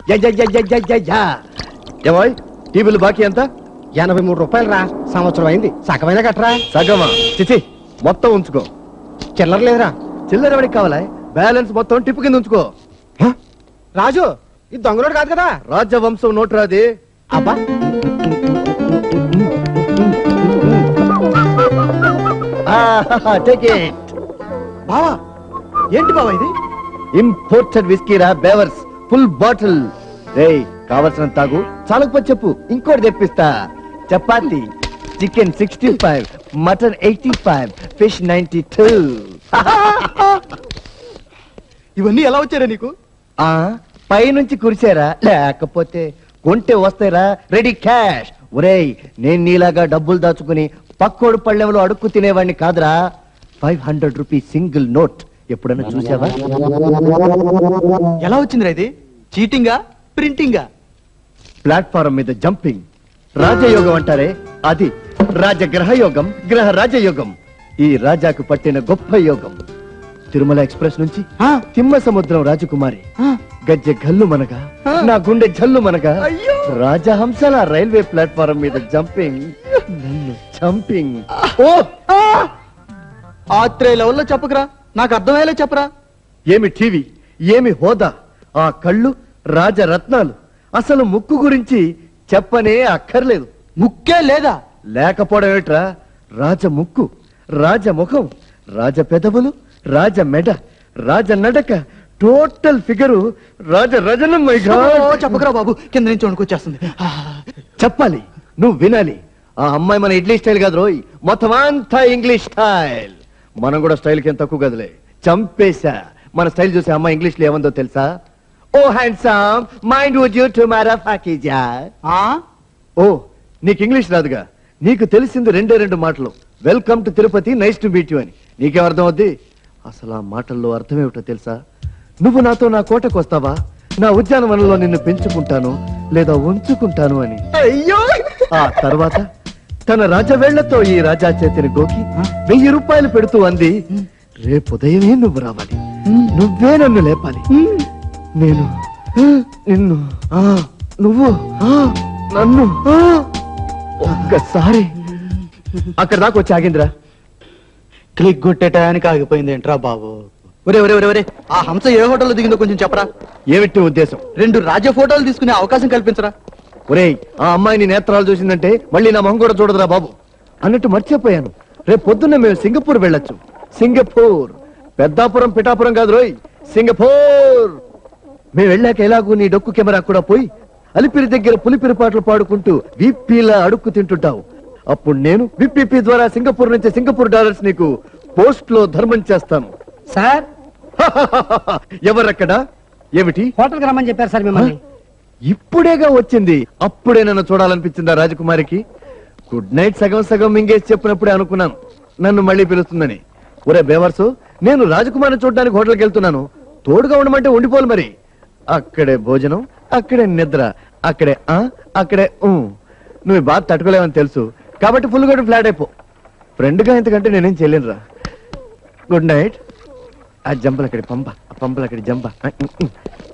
ఏమాయ్ టీవీలు బాకీ ఎంత ఎనభై మూడు రూపాయలు రా సంవత్సరం అయింది సగమైన కట్టరా సగమా చిచి మొత్తం ఉంచుకో చిల్లర లేదురా చిల్లర ఎవరికి కావాలా బ్యాలెన్స్ మొత్తం టిప్పు కింద ఉంచుకో రాజు ఇది దొంగలోడు కాదు కదా రాజవంశం నోట్రాది అబ్బా టేక్ ఇట్ బావా ఏంటి బావా ఇది ఇంపోర్టెడ్ విస్కీ రా బేవర్స్ ఫుల్ బాటిల్ రేయ్ కావలసిన తాగు చాలకపోతే చెప్పు ఇంకోటి తెప్పిస్తా chapati chicken sixty five mutton eighty five fish ninety two ఇవన్నీ ఎలా వచ్చారా నీకు ఆ పైనుంచి కురిసారా లేకపోతే కొంటే వస్తారా రెడీ క్యాష్ ఒరేయ్ నేను నీలాగా డబ్బులు దాచుకుని పక్కోడు పళ్ళెంలో అడుక్కు తినేవాడిని కాదురా five hundred rupees single note ఎప్పుడైనా చూసావా ఎలా వచ్చిందిరా ఇది చీటింగా ప్రింటింగా ప్లాట్ఫారం మీద జంపింగ్ రాజయోగం అంటారే అది రాజగ్రహ యోగం గ్రహ రాజయోగం ఈ రాజాకు పట్టిన గొప్ప యోగం తిరుమల ఎక్స్ప్రెస్ నుంచి ఆ. తిమ్మ సముద్రం రాజకుమారి ఆ. గజ్జె గల్లు మనగా ఆ. నా గుండె జల్లు మనగా అయ్యో. రాజహంసల రైల్వే ప్లాట్ఫారం మీద జంపింగ్ నన్ను జంపింగ్ ఓ ఆత్రే లెవెల్లో చెప్పకరా నాకు అర్థమయ్యేలా చెప్పరా ఏమి టీవీ ఏమి హోదా ఆ కళ్ళు రాజరత్నాలు అసలు ముక్కు గురించి చెప్పనే అక్కర్లేదు ముక్కే లేదా లేకపోవడం ఏమిట్రా రాజ ముక్కు రాజ ముఖం రాజ పెదవులు రాజ మెడ రాజ నడక టోటల్ ఫిగరు రాజ రజనం మై ఓ, చెప్పకరా బాబు కింద నుంచి వణుకొచ్చేస్తుంది ఆ, చెప్పాలి నువ్వు వినాలి ఆ అమ్మాయి మన ఇడ్లీ స్టైల్ కాదు రోయ్ మొత్తం అంతా ఇంగ్లీష్ స్టైల్ మనం కూడా స్టైల్ కి తక్కువ కదలే చంపేశా మన స్టైల్ చూసి అమ్మాయి ఇంగ్లీష్ లో ఏమందో తెలుసా ఓ handsome mind would you to మారా ఫాకీజా ఆ? ఓ నీకు ఇంగ్లీష్ రాదుగా నీకు తెలిసింది రెండే రెండు మాటలు welcome to Tirupati nice to meet you అని నీకేం అర్థం అవుద్ది అసలు ఆ మాటల్లో అర్థం ఏమిటో తెలుసా నువ్వు నాతో నా కోటకు వస్తావా నా ఉద్యానవనంలో నిన్ను పెంచుకుంటాను లేదా ఉంచుకుంటాను అని అయ్యో ఆ తర్వాత తన రాజవేళ్లతో ఈ రాజా చేతిని గోకి వెయ్యి రూపాయలు పెడుతూ అంది రేపు ఉదయమే నువ్వు రావాలి నువ్వే నన్ను లేపాలి నేను నిన్ను ఆ, నువ్వు ఆ, నన్ను ఆ, ఒక్కసారి అక్కడ దాకా వచ్చి ఆగిందిరా క్లిక్ కొట్టే టయానికి ఆగిపోయింది ఏంట్రా బాబు ఒరే ఒరే ఒరే ఒరే ఆ హంస ఏ హోటల్లో దిగిందో కొంచెం చెప్పరా ఏమిటి నీ ఉద్దేశం రెండు రాజ్య ఫోటోలు తీసుకునే అవకాశం కల్పించరా ఒరేయ్ ఆ అమ్మాయిని నేత్రాలు చూసిందంటే మళ్ళీ నా మొహం కూడా చూడదురా బాబు అన్నట్టు మర్చిపోయాను రేపు పొద్దున్న మేము సింగపూర్ వెళ్ళొచ్చు సింగపూర్ పెద్దాపురం పిఠాపురం కాదు రోయ్ సింగపూర్ మేము వెళ్ళాక ఎలాగూ నీ డొక్కు కెమెరా కూడా పోయి అలిపిరి దగ్గర పులిపిరి పాటలు పాడుకుంటూ విప్పిలా అడుక్కు తింటుంటావు అప్పుడు నేను విప్పిపి ద్వారా సింగపూర్ నుంచి సింగపూర్ డాలర్స్ నీకు పోస్ట్ లో ధర్మం చేస్తాను సార్ ఎవరక్కడ ఏమిటి హోటల్కి రమ్మని చెప్పారు సార్ మిమ్మల్ని ఇప్పుడేగా వచ్చింది అప్పుడే నన్ను చూడాలనిపించిందా రాజకుమారికి గుడ్ నైట్ సగం సగం మింగేసి చెప్పినప్పుడే అనుకున్నాను నన్ను మళ్ళీ పిలుస్తుందని ఒరే బేవర్సు నేను రాజకుమారిని చూడడానికి హోటల్కి వెళ్తున్నాను తోడుగా ఉండమంటే ఉండిపోలు మరి అక్కడే భోజనం అక్కడే నిద్ర అక్కడే ఆ అక్కడే ఊ నువ్వు ఈ బాధ తట్టుకోలేవని తెలుసు కాబట్టి ఫుల్ కూడా ఫ్లాట్ అయిపో ఫ్రెండ్గా ఇంతకంటే నేనేం చేయలేనురా గుడ్ నైట్ ఆ జంపలు అక్కడి పంప ఆ పంపలు అక్కడి జంప ఆ, ఉమ్, ఉమ్.